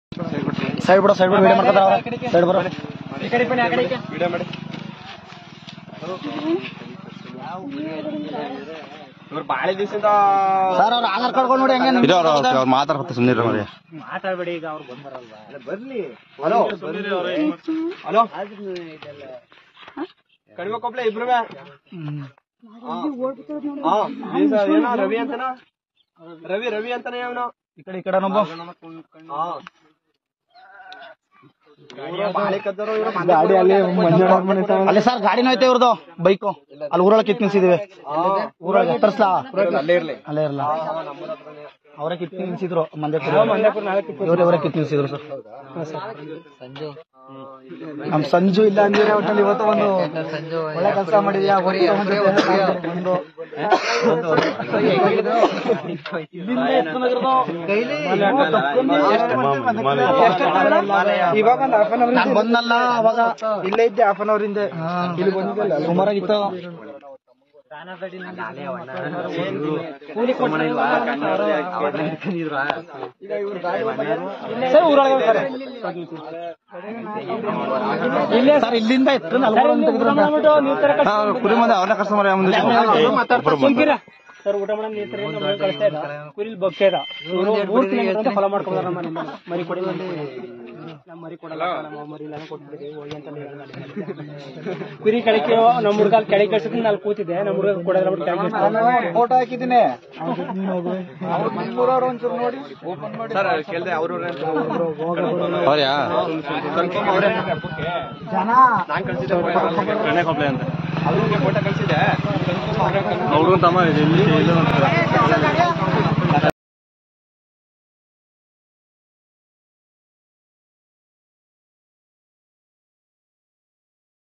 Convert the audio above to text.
Side ಬಿಡು side ಬಿಡು video ಮಾಡ್ಕೊತಾರ ಸೈಡ್ ಬರೋ ವಿಡಿಯೋ ಮಾಡಿ ಇವ್ರು ಬಾಳೆ ದಿವಸದಿಂದ ಸರ್ ಅವ್ರ ಆಧಾರ್ ಕಾರ್ಡ್ ನೋಡಿ ಹೆಂಗೆ ಇದು ಅವ್ರು ಅವ್ರು ಮಾತಾಡ್ತಾರೆ ಸುಮ್ಮನೆ ಮರಿ ಮಾತಾಡ್ಬೇಡಿ ಈಗ ಅವ್ರು ಬಂದರಲ್ವಾ ಬರ್ಲಿ ಹಲೋ ಹಲೋ ಕಡಿಮೆ ಕೊಪ್ಲೆ ಇಬ್ರು ಏನೋ ರವಿ ಅಂತನ ರವಿ ರವಿ ಅಂತಾನೆ ಅವನು ಈ ಕಡೆ ಈ ಕಡೆ ನೊಬ್ಬ ಹಾ ಇವ್ರು ಬಾಳೆ ಕದ್ದವರು ಇವ್ರು ಗಾಡಿ ಅಲ್ಲಿ ಅಲ್ಲಿ ಸರ್ ಗಾಡಿನೂ ಐತೆ ಇವ್ರದ್ದು ಬೈಕು ಅಲ್ಲಿ ಊರೊಳಗೆ ಕಿತ್ ನಿಲ್ಸಿದ್ವಿ ಊರೊಳಗೆ ತರ್ಸ್ಲಾ ಅಲ್ಲೇ ಇರ್ಲಿ ಅಲ್ಲೇ ಇರಲ್ಲ ಅವರೇ ಕಿತ್ ನಿಲ್ಸಿದ್ರು ಮಂದ್ಯಪುರ ಇವ್ರು ಇವರೇ ಕಿತ್ ನಿಲ್ಸಿದ್ರು ಸರ್ ನಮ್ ಸಂಜು ಇಲ್ಲ ಅಂದ್ರೆ ಒಟ್ಟಲ್ಲಿ ಇವತ್ತು ಒಂದು ಒಳ್ಳೆ ಕೆಲಸ ಮಾಡಿದ್ಯಾ ಒಂದು ಒಂದು ಇಲ್ಲಿಂದ ಎತ್ಕೊಂಡೋಗಿರೋದು. ಇವಾಗ ಒಂದು ಹಾಫ್ ಅನ್ ಅವರ್ ನಾನ್ ಬಂದ್ನಲ್ಲ ಅವಾಗ ಇಲ್ಲೇ ಇದ್ದೆ ಹಾಫ್ ಅನ್ ಅವರ್ ಹಿಂದೆ ಇಲ್ಲಿ ಬಂದಿದ್ದಲ್ಲ ಸುಮಾರಾಗಿತ್ತು ಸರ್ ಊರೊಳಗೆ ಸರ್ ಇಲ್ಲೇ ಸರ್ ಇಲ್ಲಿಂದ ಎತ್ಕೊಂಡು ಅಲ್ಲಿ ತೆಗೆದ್ರು ಕುರಿ ಮಂದಿ ಅವ್ರನ್ನ ಕಸ್ಟಮರ್ ಮುಂದೆ ಸರ್ ಊಟ ಮಾಡೋ ನೀರ್ ತರಕ್ಕೆ ನಮ್ಗೆ ಕಳಿಸ್ತಾ ಇದ್ದ ಕುರಿಲ್ ಬಗ್ತಾ ಇದ್ದ ಇವ್ರು ಮೂರ್ ಕಿಲೋಮೀಟರ್ ಅಂತ ಫಲ ಮಾಡ್ಕೊಂಡ್ರ ನಮ್ಮ ಮನೆಯಿಂದ ಮರಿ ಕೊಡಿ ನಮ್ಮ ಮರಿ ಕೊಡಲ್ಲ ನಮ್ಮ ಮರಿ ಎಲ್ಲ ಕೊಟ್ಬಿಟ್ಟಿದ್ದೀವಿ ಹೋಗಿ ಅಂತ ಹೇಳಿದ. ಕುರಿ ಕೆಳಕ್ಕೆ ನಮ್ಮ ಹುಡುಗ ಕೆಳಗೆ ಕಳ್ಸಿದ್ರೆ ನಾನು ಕೂತಿದ್ದೆ ನಮ್ಮ ಹುಡುಗ ಕೊಡಲ್ಲ ಬಿಟ್ಟು ಕೆಳಗೆ ಕಳ್ಸಿದ್ರು. ಫೋಟೋ ಹಾಕಿದ್ದೀನಿ ಸರ್ ಕೇಳ್ದೆ ಅವರು ಅವ್ರ್ಯಾ ಕನ್ಫರ್ಮ್ ಅವರೇ ಜನ ನಾನ್ ಕಳ್ಸಿದ್ದೆ ಅವ್ರಿಗೆ ಫೋಟೋ ಕಳ್ಸಿದ್ದೆ ಹುಡುಗನ್ ತಮ್ಮ ಇಲ್ಲಿ